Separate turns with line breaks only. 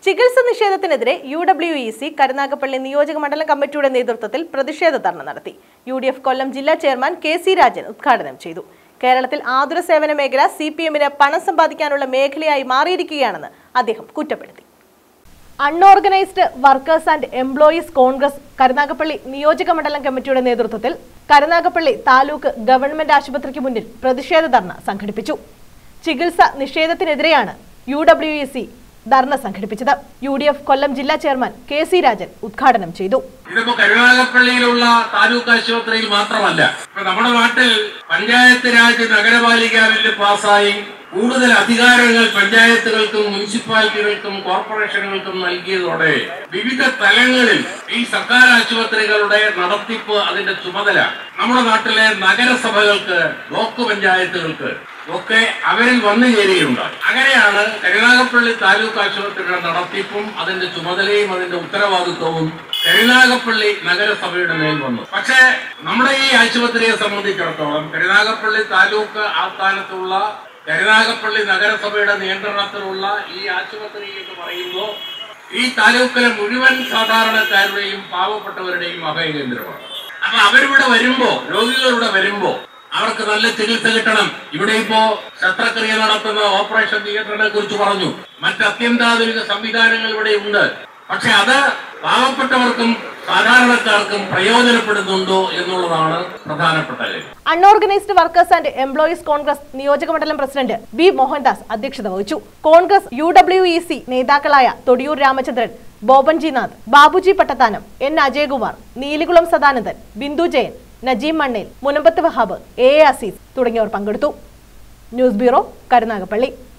ചികിത്സ നിഷേധത്തിനെതിരെ U W E C Karunagappally നിയോജക മണ്ഡലം കമ്മിറ്റിയുടെ നേതൃത്വത്തിൽ പ്രതിഷേധ ധർണ നടത്തി യു ഡി എഫ് കൊല്ലം ജില്ലാ ചെയർമാൻ കെ സി രാജൻ ഉദ്ഘാടനം ചെയ്തു കേരളത്തിൽ ആതുര സേവന മേഖല സി പി എമ്മിന് പണം സമ്പാദിക്കാനുള്ള മേഖലയായി മാറിയിരിക്കുകയാണെന്ന് അദ്ദേഹം കുറ്റപ്പെടുത്തി unorganised workers and employees Congress Karunagappally നിയോജക മണ്ഡലം കമ്മിറ്റിയുടെ നേതൃത്വത്തിൽ കരുനാഗപ്പള്ളി താലൂക്ക് ഗവൺമെന്റ് ആശുപത്രിക്ക് മുന്നിൽ പ്രതിഷേധ ധർണ സംഘടിപ്പിച്ചു ചികിത്സ നിഷേധത്തിനെതിരെയാണ് യു ഡബ്ല്യു ഇ സി ധർണ സംഘടിപ്പിച്ചത് യു ഡി എഫ് കൊല്ലം ജില്ലാ ചെയർമാൻ കെ സി രാജൻ ഉദ്ഘാടനം ചെയ്തു
ഇതിപ്പോ കരുനാഗപ്പള്ളിയിലുള്ള താലൂക്ക് ആശുപത്രിയിൽ മാത്രമല്ല ഇപ്പൊ നമ്മുടെ നാട്ടിൽ പഞ്ചായത്ത് രാജ് നഗരപാലിക ബില്ല് പാസ്സായി കൂടുതൽ അധികാരങ്ങൾ പഞ്ചായത്തുകൾക്കും മുനിസിപ്പാലിറ്റികൾക്കും കോർപ്പറേഷനുകൾക്കും നൽകിയതോടെ വിവിധ തലങ്ങളിൽ ഈ സർക്കാർ ആശുപത്രികളുടെ നടത്തിപ്പ് അതിന്റെ ചുമതല നമ്മുടെ നാട്ടിലെ നഗരസഭകൾക്ക് ബ്ലോക്ക് പഞ്ചായത്തുകൾക്ക് ഒക്കെ അവരിൽ വന്നു ചേരുകയുണ്ടായി അങ്ങനെയാണ് കരുനാഗപ്പള്ളി താലൂക്ക് ആശുപത്രിയുടെ നടത്തിപ്പും അതിന്റെ ചുമതലയും അതിന്റെ ഉത്തരവാദിത്വവും കരുനാഗപ്പള്ളി നഗരസഭയുടെ മേൽ വന്നു പക്ഷേ നമ്മുടെ ഈ ആശുപത്രിയെ സംബന്ധിച്ചിടത്തോളം കരുനാഗപ്പള്ളി താലൂക്ക് ആസ്ഥാനത്തുള്ള കരുനാഗപ്പള്ളി നഗരസഭയുടെ നിയന്ത്രണത്തിലുള്ള ഈ ആശുപത്രി എന്ന് പറയുമ്പോൾ ഈ താലൂക്കിലെ മുഴുവൻ സാധാരണക്കാരുടെയും പാവപ്പെട്ടവരുടെയും അഭയകേന്ദ്രമാണ് അപ്പൊ അവരിവിടെ വരുമ്പോ രോഗികളിവിടെ വരുമ്പോ അവർക്ക് നല്ല ചികിത്സ കിട്ടണം ഇവിടെ ഇപ്പോ ശസ്ത്രക്രിയ നടത്തുന്ന ഓപ്പറേഷൻ തിയേറ്ററിനെ കുറിച്ച് പറഞ്ഞു മറ്റ് അത്യന്താധുനിക സംവിധാനങ്ങൾ ഇവിടെ ഉണ്ട് പക്ഷെ അത് പാവപ്പെട്ടവർക്കും സാധാരണക്കാർക്കും പ്രയോജനപ്പെടുന്നുണ്ടോ എന്നുള്ളതാണ് പ്രധാനപ്പെട്ട കാര്യം
unorganised workers and employees Congress നിയോജക മണ്ഡലം പ്രസിഡന്റ് വി മോഹൻദാസ് അധ്യക്ഷത വഹിച്ചു Congress U W E C നേതാക്കളായ Thodiyoor Ramachandran Bobanjinath Babuji Pattathanam N Ajayakumar Neelikulam Sadanandan Bindu Jayan Najeem Mannel Munambathu Wahab A A Azeez തുടങ്ങിയവർ പങ്കെടുത്തു ന്യൂസ് ബ്യൂറോ കരുനാഗപ്പള്ളി